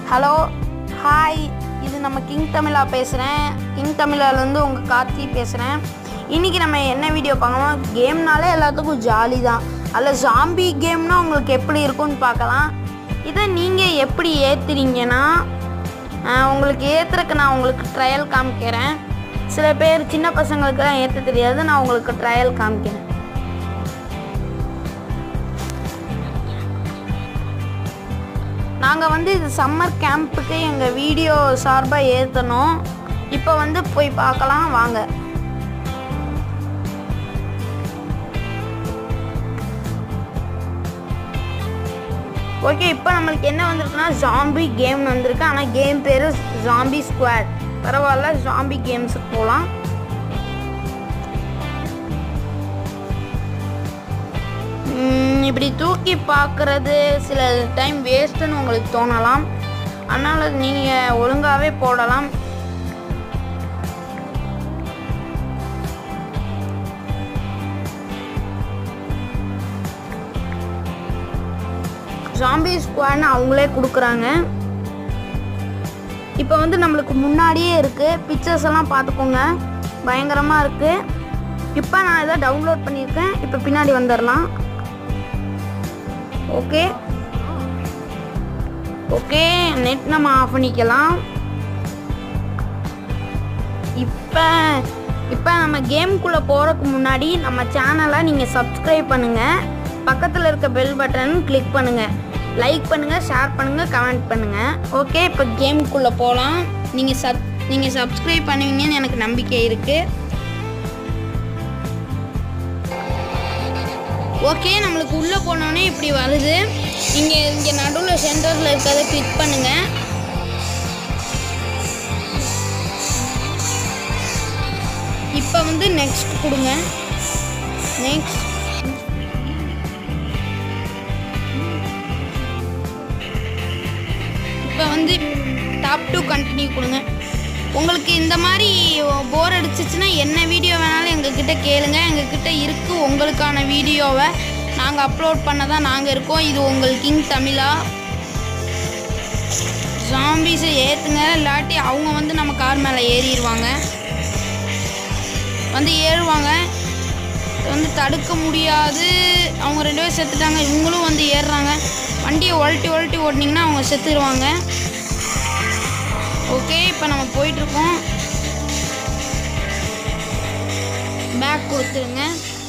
hello hi இது நம்ம king தமிழா பேசுகிறேன் கிங் தமிழாலேருந்து உங்கள் கார்த்தி பேசுகிறேன் இன்றைக்கி நம்ம என்ன வீடியோ பார்க்கலாம் கேம்னாலே எல்லாத்துக்கும் ஜாலி தான் அதில் ஜாம்பி கேம்னா உங்களுக்கு எப்படி இருக்கும்னு பார்க்கலாம் இதை நீங்கள் எப்படி ஏற்றுறீங்கன்னா உங்களுக்கு ஏற்றுறக்கு நான் உங்களுக்கு ட்ரையல் காமிக்கிறேன் சில பேர் சின்ன பசங்களுக்குலாம் ஏற்ற தெரியாது நான் உங்களுக்கு ட்ரையல் காமிக்கிறேன் நாங்கள் வந்து இது சம்மர் கேம்புக்கு எங்கள் வீடியோ சார்பாக ஏற்றணும் இப்போ வந்து போய் பார்க்கலாம் வாங்க ஓகே இப்போ நம்மளுக்கு என்ன வந்திருக்குன்னா ஜாம்பி கேம் வந்திருக்கு ஆனால் கேம் பேர் ஜாம்பி ஸ்குவாட் பரவாயில்ல ஜாம்பி கேம்ஸுக்கு போகலாம் ம், இப்படி தூக்கி பார்க்குறது சில டைம் வேஸ்ட்டுன்னு உங்களுக்கு தோணலாம் அதனால் நீங்கள் ஒழுங்காகவே போடலாம் ஜாம்பி ஸ்குவாட்னு அவங்களே கொடுக்குறாங்க இப்போ வந்து நம்மளுக்கு முன்னாடியே இருக்குது பிக்சர்ஸ் எல்லாம் பார்த்துக்கோங்க பயங்கரமாக இருக்குது இப்போ நான் இதை டவுன்லோட் பண்ணியிருக்கேன் இப்போ பின்னாடி வந்துடலாம் ஓகே ஓகே நெட் நம்ம ஆஃப் பண்ணிக்கலாம் இப்போ இப்போ நம்ம கேம்குள்ளே போகிறதுக்கு முன்னாடி நம்ம சேனலை நீங்கள் சப்ஸ்கிரைப் பண்ணுங்கள் பக்கத்தில் இருக்க பெல் பட்டன் கிளிக் பண்ணுங்கள் லைக் பண்ணுங்கள் ஷேர் பண்ணுங்கள் கமெண்ட் பண்ணுங்கள் ஓகே இப்போ கேம்குள்ளே போகலாம் நீங்கள் சப் நீங்கள் சப்ஸ்கிரைப் பண்ணுவீங்கன்னு எனக்கு நம்பிக்கை இருக்குது ஓகே நம்மளுக்கு உள்ளே போனோடனே இப்படி வருது இங்கே இங்கே நடுவில் சென்டரில் இருக்கிறத கிளிக் பண்ணுங்க இப்போ வந்து நெக்ஸ்ட் கொடுங்க நெக்ஸ்ட் இப்போ வந்து டாப் டு கண்டினியூ கொடுங்க உங்களுக்கு இந்த மாதிரி போர் அடிச்சிச்சுன்னா என்ன வீடியோ வேணாலும் எங்ககிட்ட கேளுங்க எங்ககிட்ட இருக்குது உங்களுக்கான வீடியோவை நாங்கள் அப்லோட் பண்ண தான் நாங்கள் இருக்கோம் இது உங்கள் கிங் தமிழா ஜாம்பிஸை ஏற்றுங்க இல்லாட்டி அவங்க வந்து நம்ம கார் மேலே ஏறிடுவாங்க வந்து ஏறுவாங்க இதை வந்து தடுக்க முடியாது அவங்க ரெண்டு பேரும் செத்துட்டாங்க இவங்களும் வந்து ஏறுறாங்க வண்டியை உழட்டி உழட்டி ஓட்டினீங்கன்னா அவங்க செத்துருவாங்க ஓகே இப்போ நம்ம போயிட்டுருக்கோம் பேக் கொடுத்துருங்க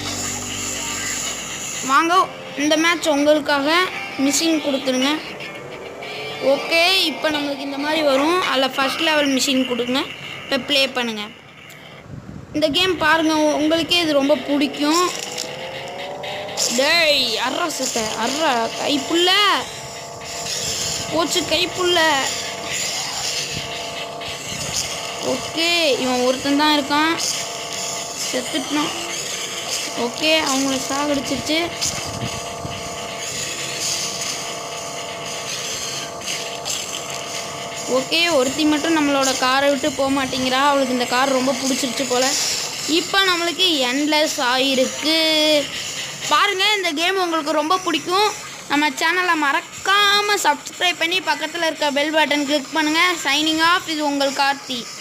வாங்க இந்த மேட்ச் உங்களுக்காக மிஷின் கொடுத்துருங்க ஓகே இப்போ நம்மளுக்கு இந்த மாதிரி வரும் அதில் ஃபஸ்ட் லெவல் மிஷின் கொடுங்க இப்போ ப்ளே பண்ணுங்கள் இந்த கேம் பாருங்கள் உங்களுக்கே இது ரொம்ப பிடிக்கும் டேய் அர்ரா சத்த அர்ரா கைப்புள்ள போச்சு கைப்புள்ள ஓகே இவன் ஒருத்தன் தான் இருக்கான் செத்துட்டான் ஓகே அவங்கள சாகடிச்சிருச்சு ஓகே ஒருத்தி மட்டும் நம்மளோட காரை விட்டு போக மாட்டேங்கிறா அவளுக்கு இந்த கார் ரொம்ப பிடிச்சிருச்சு போல் இப்போ நம்மளுக்கு என்லெஸ் ஆகிருக்கு பாருங்கள் இந்த கேம் உங்களுக்கு ரொம்ப பிடிக்கும் நம்ம சேனலை மறக்காமல் சப்ஸ்கிரைப் பண்ணி பக்கத்தில் இருக்க பெல் பட்டன் கிளிக் பண்ணுங்கள் சைனிங் ஆஃப் இது உங்கள் கார்த்தி